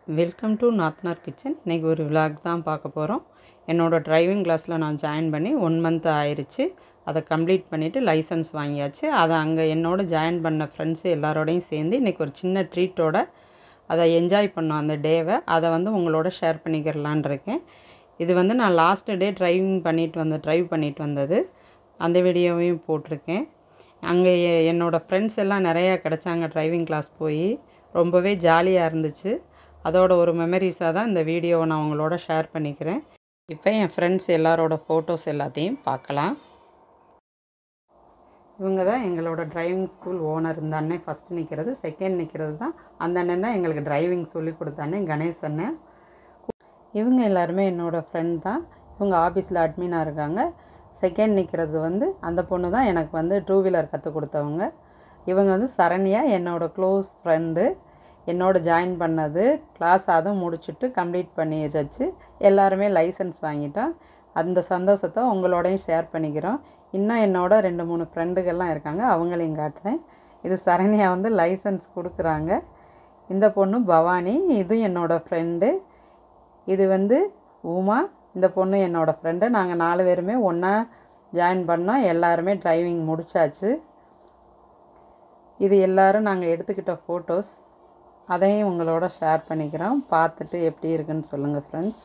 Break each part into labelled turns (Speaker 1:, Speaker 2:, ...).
Speaker 1: welcome to நாத்னார் kitchen இன்றைக்கி ஒரு vlog தான் பார்க்க போகிறோம் என்னோடய டிரைவிங் கிளாஸில் நான் ஜாயின் பண்ணி ஒன் மந்த் ஆயிடுச்சு அதை கம்ப்ளீட் பண்ணிவிட்டு லைசன்ஸ் வாங்கியாச்சு அதை அங்கே என்னோட ஜாயின் பண்ண ஃப்ரெண்ட்ஸு எல்லாரோடையும் சேர்ந்து இன்றைக்கி ஒரு சின்ன ட்ரீட்டோட அதை என்ஜாய் பண்ணோம் அந்த டேவை அதை வந்து உங்களோட ஷேர் பண்ணிக்கிறலான் இருக்கேன் இது வந்து நான் லாஸ்ட் டே டிரைவிங் பண்ணிட்டு வந்த ட்ரைவ் பண்ணிட்டு வந்தது அந்த வீடியோவையும் போட்டிருக்கேன் அங்கே எ- என்னோடய ஃப்ரெண்ட்ஸ் எல்லாம் நிறையா கிடச்சாங்க டிரைவிங் கிளாஸ் போய் ரொம்பவே ஜாலியாக இருந்துச்சு அதோட ஒரு மெமரிஸாக தான் இந்த வீடியோவை நான் உங்களோட ஷேர் பண்ணிக்கிறேன் இப்போ என் ஃப்ரெண்ட்ஸ் எல்லாரோட ஃபோட்டோஸ் எல்லாத்தையும் பார்க்கலாம் இவங்க தான் எங்களோட டிரைவிங் ஸ்கூல் ஓனர் இந்த அண்ணன் ஃபஸ்ட்டு நிற்கிறது செகண்ட் நிற்கிறது தான் அந்த அண்ணன் தான் எங்களுக்கு டிரைவிங் சொல்லி கொடுத்த அண்ணன் கணேஷ் அண்ணன் இவங்க எல்லாருமே என்னோடய ஃப்ரெண்ட் தான் இவங்க ஆஃபீஸில் அட்மினாக இருக்காங்க செகண்ட் நிற்கிறது வந்து அந்த பொண்ணு தான் எனக்கு வந்து டூ வீலர் கற்றுக் கொடுத்தவங்க இவங்க வந்து சரண்யா என்னோடய க்ளோஸ் ஃப்ரெண்டு என்னோட ஜாயின் பண்ணது கிளாஸ் அதுவும் முடிச்சுட்டு கம்ப்ளீட் பண்ணிடுச்சு எல்லாருமே லைசன்ஸ் வாங்கிட்டோம் அந்த சந்தோஷத்தை உங்களோடையும் ஷேர் பண்ணிக்கிறோம் இன்னும் என்னோட ரெண்டு மூணு ஃப்ரெண்டுகள்லாம் இருக்காங்க அவங்களையும் காட்டுறேன் இது சரண்யா வந்து லைசன்ஸ் கொடுக்குறாங்க இந்த பொண்ணு பவானி இது என்னோடய ஃப்ரெண்டு இது வந்து உமா இந்த பொண்ணு என்னோட ஃப்ரெண்டு நாங்கள் நாலு பேருமே ஒன்றா ஜாயின் பண்ணோம் எல்லாருமே டிரைவிங் முடிச்சாச்சு இது எல்லாரும் நாங்கள் எடுத்துக்கிட்ட ஃபோட்டோஸ் அதையும் உங்களோட ஷேர் பண்ணிக்கிறோம் பார்த்துட்டு எப்படி இருக்குன்னு சொல்லுங்கள் ஃப்ரெண்ட்ஸ்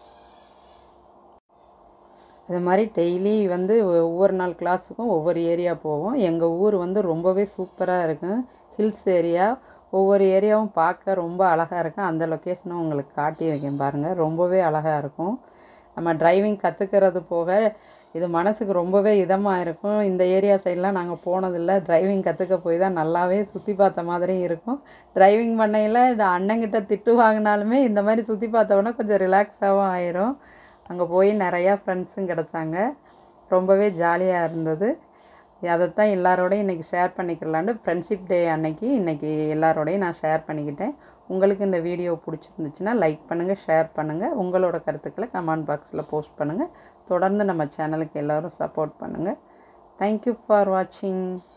Speaker 1: இது மாதிரி டெய்லி வந்து ஒ- ஒவ்வொரு நாள் கிளாஸுக்கும் ஒவ்வொரு ஏரியா போவோம் எங்கள் ஊர் வந்து ரொம்பவே சூப்பராக இருக்கும் ஹில்ஸ் ஏரியா ஒவ்வொரு ஏரியாவும் பார்க்க ரொம்ப அழகாக இருக்கும் அந்த லொக்கேஷனும் உங்களுக்கு காட்டியிருக்கேன் பாருங்கள் ரொம்பவே அழகாக இருக்கும் நம்ம டிரைவிங் கற்றுக்கிறது போக இது மனசுக்கு ரொம்பவே இதமாக இருக்கும் இந்த ஏரியா சைட்லாம் நாங்கள் போனதில்லை டிரைவிங் கற்றுக்க போய் தான் நல்லாவே சுற்றி பார்த்த மாதிரியும் இருக்கும் டிரைவிங் பண்ணையில் அண்ணங்கிட்ட திட்டு வாங்கினாலுமே இந்த மாதிரி சுற்றி பார்த்தோன்னா கொஞ்சம் ரிலாக்ஸாகவும் ஆயிரும் அங்கே போய் நிறையா ஃப்ரெண்ட்ஸும் கிடச்சாங்க ரொம்பவே ஜாலியாக இருந்தது அதைத்தான் எல்லாரோடையும் இன்றைக்கி ஷேர் பண்ணிக்கலான்னு ஃப்ரெண்ட்ஷிப் டே அன்னைக்கு இன்றைக்கி எல்லாரோடையும் நான் ஷேர் பண்ணிக்கிட்டேன் உங்களுக்கு இந்த வீடியோ பிடிச்சிருந்துச்சுன்னா லைக் பண்ணுங்கள் ஷேர் பண்ணுங்கள் உங்களோட கருத்துக்களை கமெண்ட் பாக்ஸில் போஸ்ட் பண்ணுங்கள் தொடர்ந்து நம்ம சேனலுக்கு எல்லோரும் சப்போர்ட் பண்ணுங்கள் தேங்க்யூ ஃபார் வாட்சிங்